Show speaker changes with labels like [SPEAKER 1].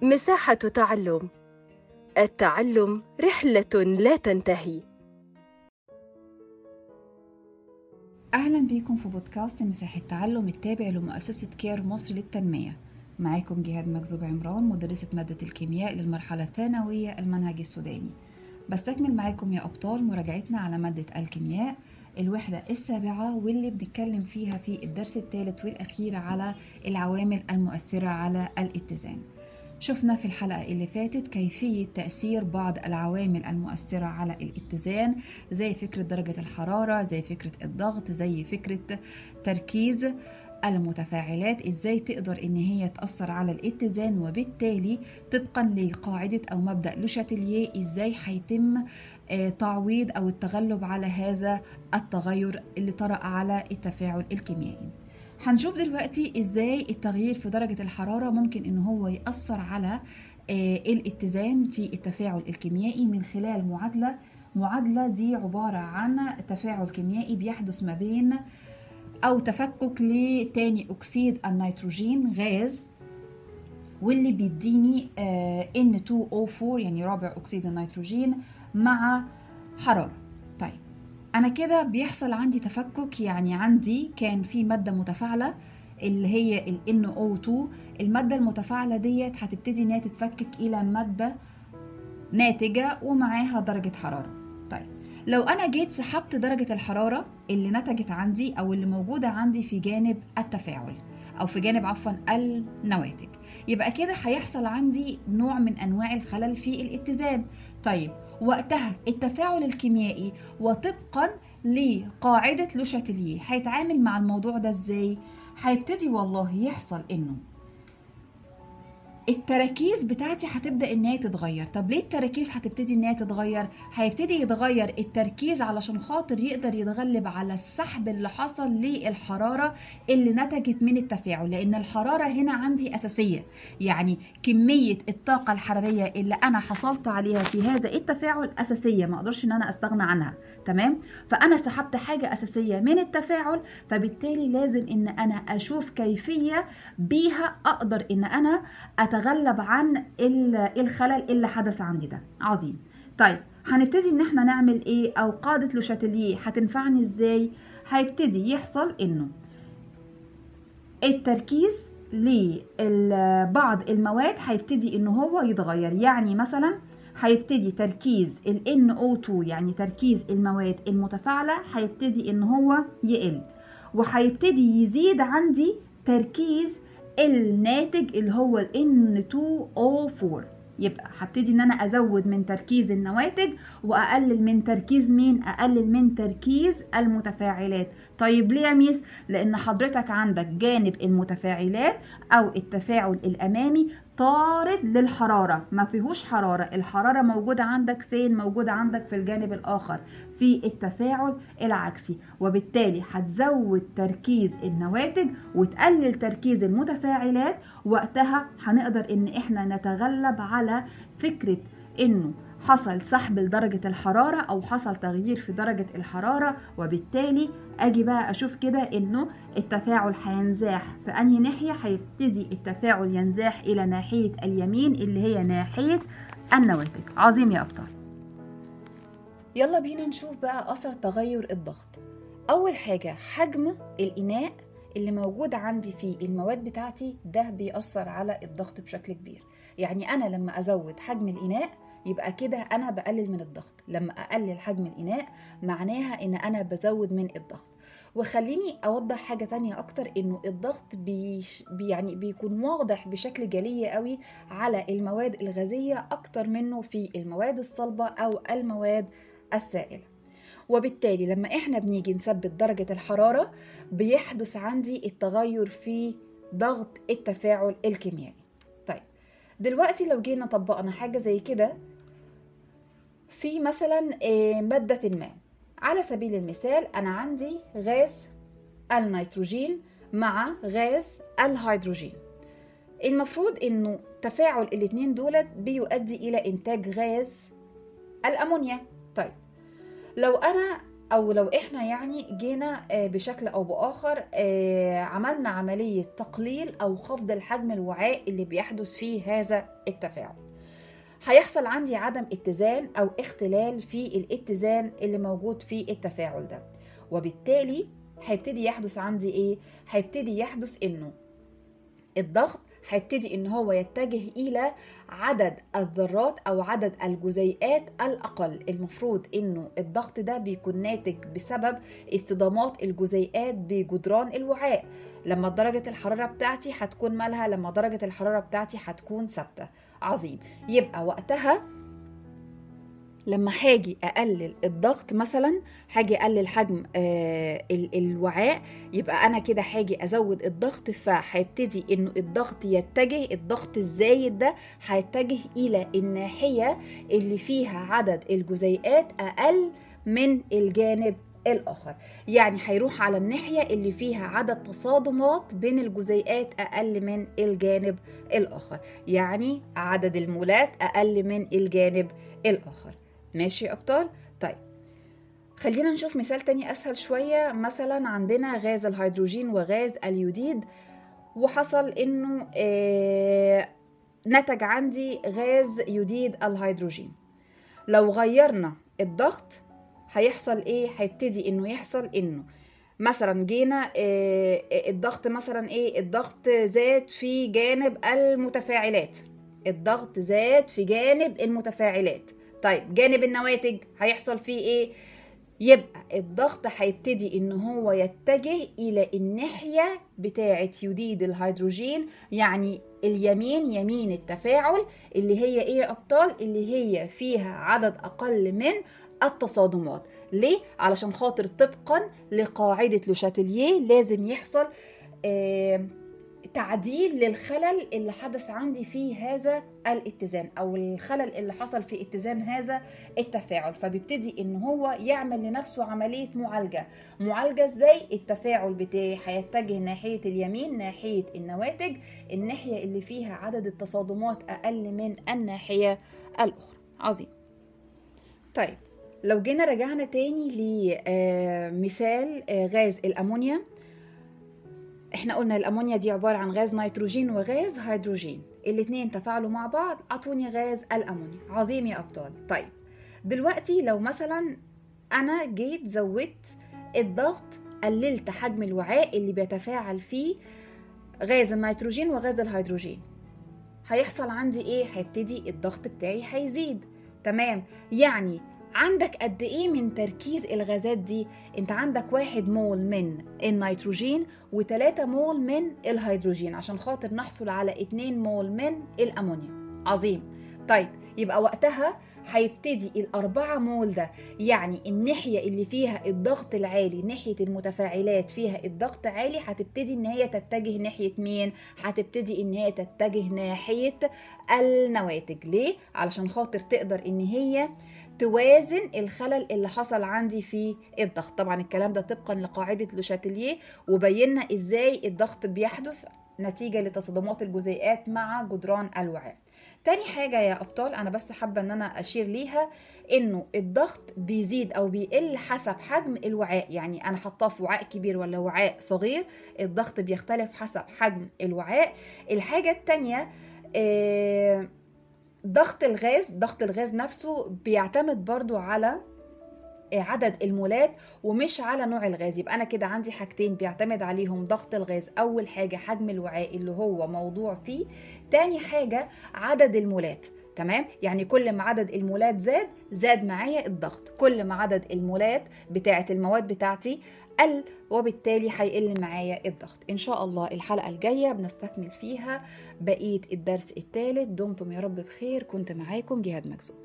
[SPEAKER 1] مساحة تعلم التعلم رحلة لا تنتهي
[SPEAKER 2] أهلا بكم في بودكاست مساحة تعلم التابع لمؤسسة كير مصر للتنمية معاكم جهاد مكذوب عمران مدرسة مادة الكيمياء للمرحلة الثانوية المنهج السوداني بستكمل معاكم يا أبطال مراجعتنا على مادة الكيمياء الوحدة السابعة واللي بنتكلم فيها في الدرس الثالث والأخير على العوامل المؤثرة على الاتزان شفنا في الحلقة اللي فاتت كيفية تأثير بعض العوامل المؤثرة على الاتزان زي فكرة درجة الحرارة زي فكرة الضغط زي فكرة تركيز المتفاعلات ازاي تقدر ان هي تأثر على الاتزان وبالتالي طبقا لقاعدة او مبدأ لوشاتيليه ازاي هيتم آه، تعويض او التغلب على هذا التغير اللي طرأ على التفاعل الكيميائي هنشوف دلوقتي ازاي التغيير في درجة الحرارة ممكن ان هو يأثر على آه، الاتزان في التفاعل الكيميائي من خلال معادلة معادلة دي عبارة عن تفاعل كيميائي بيحدث ما بين أو تفكك لتاني أكسيد النيتروجين غاز واللي بيديني آه، N2O4 يعني رابع أكسيد النيتروجين مع حرارة طيب أنا كده بيحصل عندي تفكك يعني عندي كان في مادة متفاعلة اللي هي ال NO2 المادة المتفاعلة ديت هتبتدي إنها تتفكك إلى مادة ناتجة ومعاها درجة حرارة طيب لو أنا جيت سحبت درجة الحرارة اللي نتجت عندي أو اللي موجودة عندي في جانب التفاعل أو في جانب عفوا النواتج يبقى كده هيحصل عندي نوع من أنواع الخلل في الاتزان طيب وقتها التفاعل الكيميائي وطبقا لقاعدة لوشاتيليه هيتعامل مع الموضوع ده ازاي؟ هيبتدي والله يحصل انه التراكيز بتاعتي هتبدا ان هي تتغير طب ليه التراكيز هتبتدي ان هي تتغير هيبتدي يتغير التركيز علشان خاطر يقدر يتغلب على السحب اللي حصل للحراره اللي نتجت من التفاعل لان الحراره هنا عندي اساسيه يعني كميه الطاقه الحراريه اللي انا حصلت عليها في هذا التفاعل اساسيه ما اقدرش ان انا استغنى عنها تمام فانا سحبت حاجه اساسيه من التفاعل فبالتالي لازم ان انا اشوف كيفيه بيها اقدر ان انا اتغلب عن الخلل اللي حدث عندي ده عظيم طيب هنبتدي ان احنا نعمل ايه او قاعده لوشاتيليه هتنفعني ازاي هيبتدي يحصل انه التركيز لبعض المواد هيبتدي ان هو يتغير يعني مثلا هيبتدي تركيز ال NO2 يعني تركيز المواد المتفاعلة هيبتدي ان هو يقل وهيبتدي يزيد عندي تركيز الناتج اللي هو ال N2O4 يبقى هبتدي ان انا ازود من تركيز النواتج واقلل من تركيز مين اقلل من تركيز المتفاعلات طيب ليه يا ميس لان حضرتك عندك جانب المتفاعلات او التفاعل الامامي طارد للحرارة ما فيهوش حرارة الحرارة موجودة عندك فين موجودة عندك في الجانب الآخر في التفاعل العكسي وبالتالي هتزود تركيز النواتج وتقلل تركيز المتفاعلات وقتها هنقدر ان احنا نتغلب على فكرة انه حصل سحب لدرجة الحرارة أو حصل تغيير في درجة الحرارة وبالتالي أجي بقى أشوف كده إنه التفاعل هينزاح في أنهي ناحية هيبتدي التفاعل ينزاح إلى ناحية اليمين اللي هي ناحية النواتج عظيم يا أبطال يلا بينا نشوف بقى أثر تغير الضغط أول حاجة حجم الإناء اللي موجود عندي في المواد بتاعتي ده بيأثر على الضغط بشكل كبير يعني أنا لما أزود حجم الإناء يبقى كده أنا بقلل من الضغط لما أقلل حجم الإناء معناها إن أنا بزود من الضغط وخليني أوضح حاجة تانية أكتر إنه الضغط بيش بي يعني بيكون واضح بشكل جلي قوي على المواد الغازية أكتر منه في المواد الصلبة أو المواد السائلة وبالتالي لما احنا بنيجي نثبت درجة الحرارة بيحدث عندي التغير في ضغط التفاعل الكيميائي طيب دلوقتي لو جينا طبقنا حاجة زي كده في مثلا مادة ما على سبيل المثال أنا عندي غاز النيتروجين مع غاز الهيدروجين المفروض انه تفاعل الاتنين دولت بيؤدي الى انتاج غاز الامونيا طيب لو انا او لو احنا يعني جينا آه، بشكل او باخر آه، عملنا عمليه تقليل او خفض الحجم الوعاء اللي بيحدث فيه هذا التفاعل هيحصل عندي عدم اتزان او اختلال في الاتزان اللي موجود في التفاعل ده وبالتالي هيبتدي يحدث عندي ايه هيبتدي يحدث انه الضغط هيبتدي ان هو يتجه الى عدد الذرات او عدد الجزيئات الاقل المفروض انه الضغط ده بيكون ناتج بسبب اصطدامات الجزيئات بجدران الوعاء لما درجة الحرارة بتاعتي هتكون مالها لما درجة الحرارة بتاعتي هتكون ثابتة عظيم يبقى وقتها لما هاجي اقلل الضغط مثلا هاجي اقلل حجم آه ال- الوعاء يبقى انا كده هاجي ازود الضغط فهيبتدي انه الضغط يتجه الضغط الزايد ده هيتجه الى الناحيه اللي فيها عدد الجزيئات اقل من الجانب الاخر يعني هيروح على الناحيه اللي فيها عدد تصادمات بين الجزيئات اقل من الجانب الاخر يعني عدد المولات اقل من الجانب الاخر ماشي يا ابطال طيب خلينا نشوف مثال تاني اسهل شويه مثلا عندنا غاز الهيدروجين وغاز اليوديد وحصل انه آه نتج عندي غاز يوديد الهيدروجين لو غيرنا الضغط هيحصل ايه هيبتدي انه يحصل انه مثلا جينا آه، الضغط مثلا ايه الضغط زاد في جانب المتفاعلات الضغط زاد في جانب المتفاعلات طيب جانب النواتج هيحصل فيه ايه يبقى الضغط هيبتدي ان هو يتجه الى الناحيه بتاعه يوديد الهيدروجين يعني اليمين يمين التفاعل اللي هي ايه يا ابطال اللي هي فيها عدد اقل من التصادمات ليه علشان خاطر طبقا لقاعده لوشاتيليه لازم يحصل آه تعديل للخلل اللي حدث عندي في هذا الاتزان او الخلل اللي حصل في اتزان هذا التفاعل فبيبتدي ان هو يعمل لنفسه عمليه معالجه معالجه ازاي التفاعل بتاعي هيتجه ناحيه اليمين ناحيه النواتج الناحيه اللي فيها عدد التصادمات اقل من الناحيه الاخرى عظيم طيب لو جينا رجعنا تاني لمثال غاز الامونيا احنا قلنا الامونيا دي عباره عن غاز نيتروجين وغاز هيدروجين الاتنين تفاعلوا مع بعض عطوني غاز الامونيا عظيم يا ابطال طيب دلوقتي لو مثلا انا جيت زودت الضغط قللت حجم الوعاء اللي بيتفاعل فيه غاز النيتروجين وغاز الهيدروجين هيحصل عندي ايه هيبتدي الضغط بتاعي هيزيد تمام يعني عندك قد ايه من تركيز الغازات دي انت عندك واحد مول من النيتروجين وتلاتة مول من الهيدروجين عشان خاطر نحصل على اتنين مول من الامونيا عظيم طيب يبقى وقتها هيبتدي الأربعة مول ده يعني الناحية اللي فيها الضغط العالي ناحية المتفاعلات فيها الضغط عالي هتبتدي إن هي تتجه ناحية مين؟ هتبتدي إن هي تتجه ناحية النواتج ليه؟ علشان خاطر تقدر إن هي توازن الخلل اللي حصل عندي في الضغط طبعا الكلام ده طبقا لقاعدة لوشاتيليه وبينا إزاي الضغط بيحدث نتيجة لتصادمات الجزيئات مع جدران الوعاء تاني حاجة يا أبطال أنا بس حابة إن أنا أشير ليها إنه الضغط بيزيد أو بيقل حسب حجم الوعاء يعني أنا حطاه في وعاء كبير ولا وعاء صغير الضغط بيختلف حسب حجم الوعاء الحاجة التانية آه ضغط الغاز ضغط الغاز نفسه بيعتمد برضو على عدد المولات ومش على نوع الغاز يبقى انا كده عندي حاجتين بيعتمد عليهم ضغط الغاز اول حاجه حجم الوعاء اللي هو موضوع فيه تاني حاجه عدد المولات تمام يعني كل ما عدد المولات زاد زاد معايا الضغط كل ما عدد المولات بتاعه المواد بتاعتي قل وبالتالي هيقل معايا الضغط ان شاء الله الحلقه الجايه بنستكمل فيها بقيه الدرس الثالث دمتم يا رب بخير كنت معاكم جهاد مكسوب